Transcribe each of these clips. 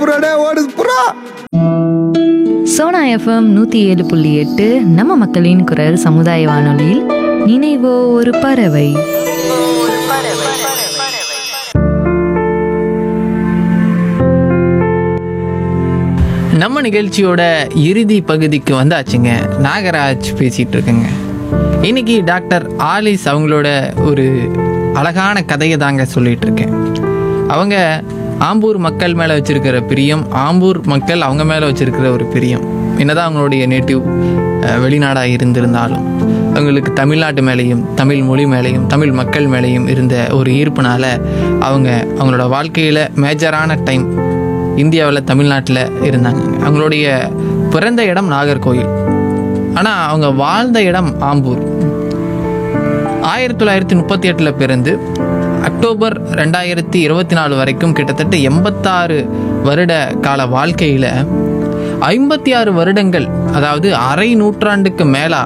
புறாடே ஓடுது புறா சோனா எஃப்எம் நூற்றி ஏழு புள்ளி எட்டு நம்ம மக்களின் குரல் சமுதாய வானொலியில் நினைவோ ஒரு பறவை நம்ம நிகழ்ச்சியோட இறுதி பகுதிக்கு வந்தாச்சுங்க நாகராஜ் பேசிட்டு இருக்குங்க இன்னைக்கு டாக்டர் ஆலிஸ் அவங்களோட ஒரு அழகான கதையை தாங்க சொல்லிட்டு இருக்கேன் அவங்க ஆம்பூர் மக்கள் மேலே வச்சிருக்கிற பிரியம் ஆம்பூர் மக்கள் அவங்க மேலே வச்சிருக்கிற ஒரு பிரியம் என்னதான் அவங்களுடைய நேட்டிவ் வெளிநாடாக இருந்திருந்தாலும் அவங்களுக்கு தமிழ்நாட்டு மேலேயும் தமிழ் மொழி மேலேயும் தமிழ் மக்கள் மேலேயும் இருந்த ஒரு ஈர்ப்புனால அவங்க அவங்களோட வாழ்க்கையில் மேஜரான டைம் இந்தியாவில் தமிழ்நாட்டில் இருந்தாங்க அவங்களுடைய பிறந்த இடம் நாகர்கோயில் ஆனால் அவங்க வாழ்ந்த இடம் ஆம்பூர் ஆயிரத்தி தொள்ளாயிரத்தி முப்பத்தி எட்டில் பிறந்து அக்டோபர் ரெண்டாயிரத்தி இருபத்தி நாலு வரைக்கும் கிட்டத்தட்ட எண்பத்தாறு வருட கால வாழ்க்கையில் ஐம்பத்தி ஆறு வருடங்கள் அதாவது அரை நூற்றாண்டுக்கு மேலா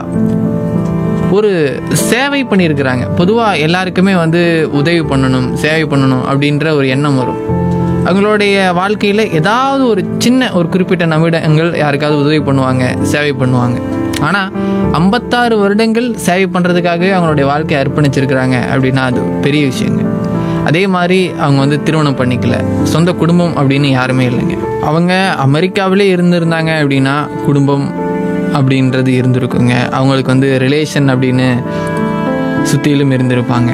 ஒரு சேவை பண்ணியிருக்கிறாங்க பொதுவாக எல்லாருக்குமே வந்து உதவி பண்ணணும் சேவை பண்ணணும் அப்படின்ற ஒரு எண்ணம் வரும் அவங்களுடைய வாழ்க்கையில் ஏதாவது ஒரு சின்ன ஒரு குறிப்பிட்ட நிமிடங்கள் யாருக்காவது உதவி பண்ணுவாங்க சேவை பண்ணுவாங்க ஆனால் ஐம்பத்தாறு வருடங்கள் சேவை பண்ணுறதுக்காகவே அவங்களுடைய வாழ்க்கையை அர்ப்பணிச்சிருக்கிறாங்க அப்படின்னா அது பெரிய விஷயங்க அதே மாதிரி அவங்க வந்து திருமணம் பண்ணிக்கல சொந்த குடும்பம் அப்படின்னு யாருமே இல்லைங்க அவங்க அமெரிக்காவிலே இருந்திருந்தாங்க அப்படின்னா குடும்பம் அப்படின்றது இருந்திருக்குங்க அவங்களுக்கு வந்து ரிலேஷன் அப்படின்னு சுற்றிலும் இருந்திருப்பாங்க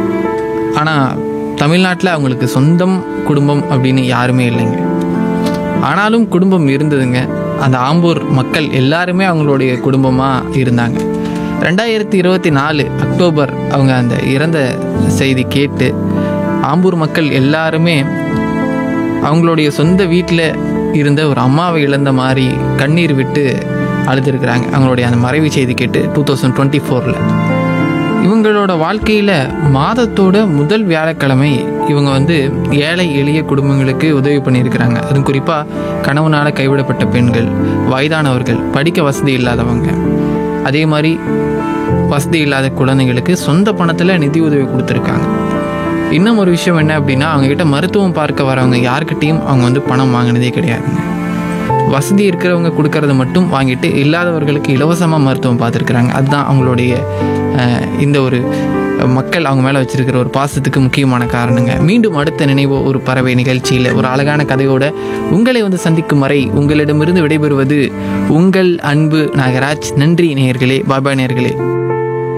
ஆனால் தமிழ்நாட்டில் அவங்களுக்கு சொந்தம் குடும்பம் அப்படின்னு யாருமே இல்லைங்க ஆனாலும் குடும்பம் இருந்ததுங்க அந்த ஆம்பூர் மக்கள் எல்லாருமே அவங்களுடைய குடும்பமாக இருந்தாங்க ரெண்டாயிரத்தி இருபத்தி நாலு அக்டோபர் அவங்க அந்த இறந்த செய்தி கேட்டு ஆம்பூர் மக்கள் எல்லாருமே அவங்களுடைய சொந்த வீட்டில் இருந்த ஒரு அம்மாவை இழந்த மாதிரி கண்ணீர் விட்டு அழுதுருக்குறாங்க அவங்களுடைய அந்த மறைவு செய்தி கேட்டு டூ தௌசண்ட் டுவெண்ட்டி ஃபோரில் இவங்களோட வாழ்க்கையில் மாதத்தோட முதல் வியாழக்கிழமை இவங்க வந்து ஏழை எளிய குடும்பங்களுக்கு உதவி பண்ணியிருக்கிறாங்க அதுவும் குறிப்பாக கணவனால் கைவிடப்பட்ட பெண்கள் வயதானவர்கள் படிக்க வசதி இல்லாதவங்க அதே மாதிரி வசதி இல்லாத குழந்தைங்களுக்கு சொந்த பணத்தில் நிதி உதவி கொடுத்துருக்காங்க இன்னும் ஒரு விஷயம் என்ன அப்படின்னா அவங்கக்கிட்ட மருத்துவம் பார்க்க வரவங்க யார்கிட்டையும் அவங்க வந்து பணம் வாங்கினதே கிடையாதுங்க வசதி இருக்கிறவங்க கொடுக்கறத மட்டும் வாங்கிட்டு இல்லாதவர்களுக்கு இலவசமாக மருத்துவம் பார்த்துருக்குறாங்க அதுதான் அவங்களுடைய அஹ், இந்த ஒரு மக்கள் அவங்க மேலே வச்சிருக்கிற ஒரு பாசத்துக்கு முக்கியமான காரணங்க மீண்டும் அடுத்த நினைவோ ஒரு பறவை நிகழ்ச்சியில் ஒரு அழகான கதையோட உங்களை வந்து சந்திக்கும் வரை உங்களிடமிருந்து விடைபெறுவது உங்கள் அன்பு நாகராஜ் நன்றி நேயர்களே பாபா நேயர்களே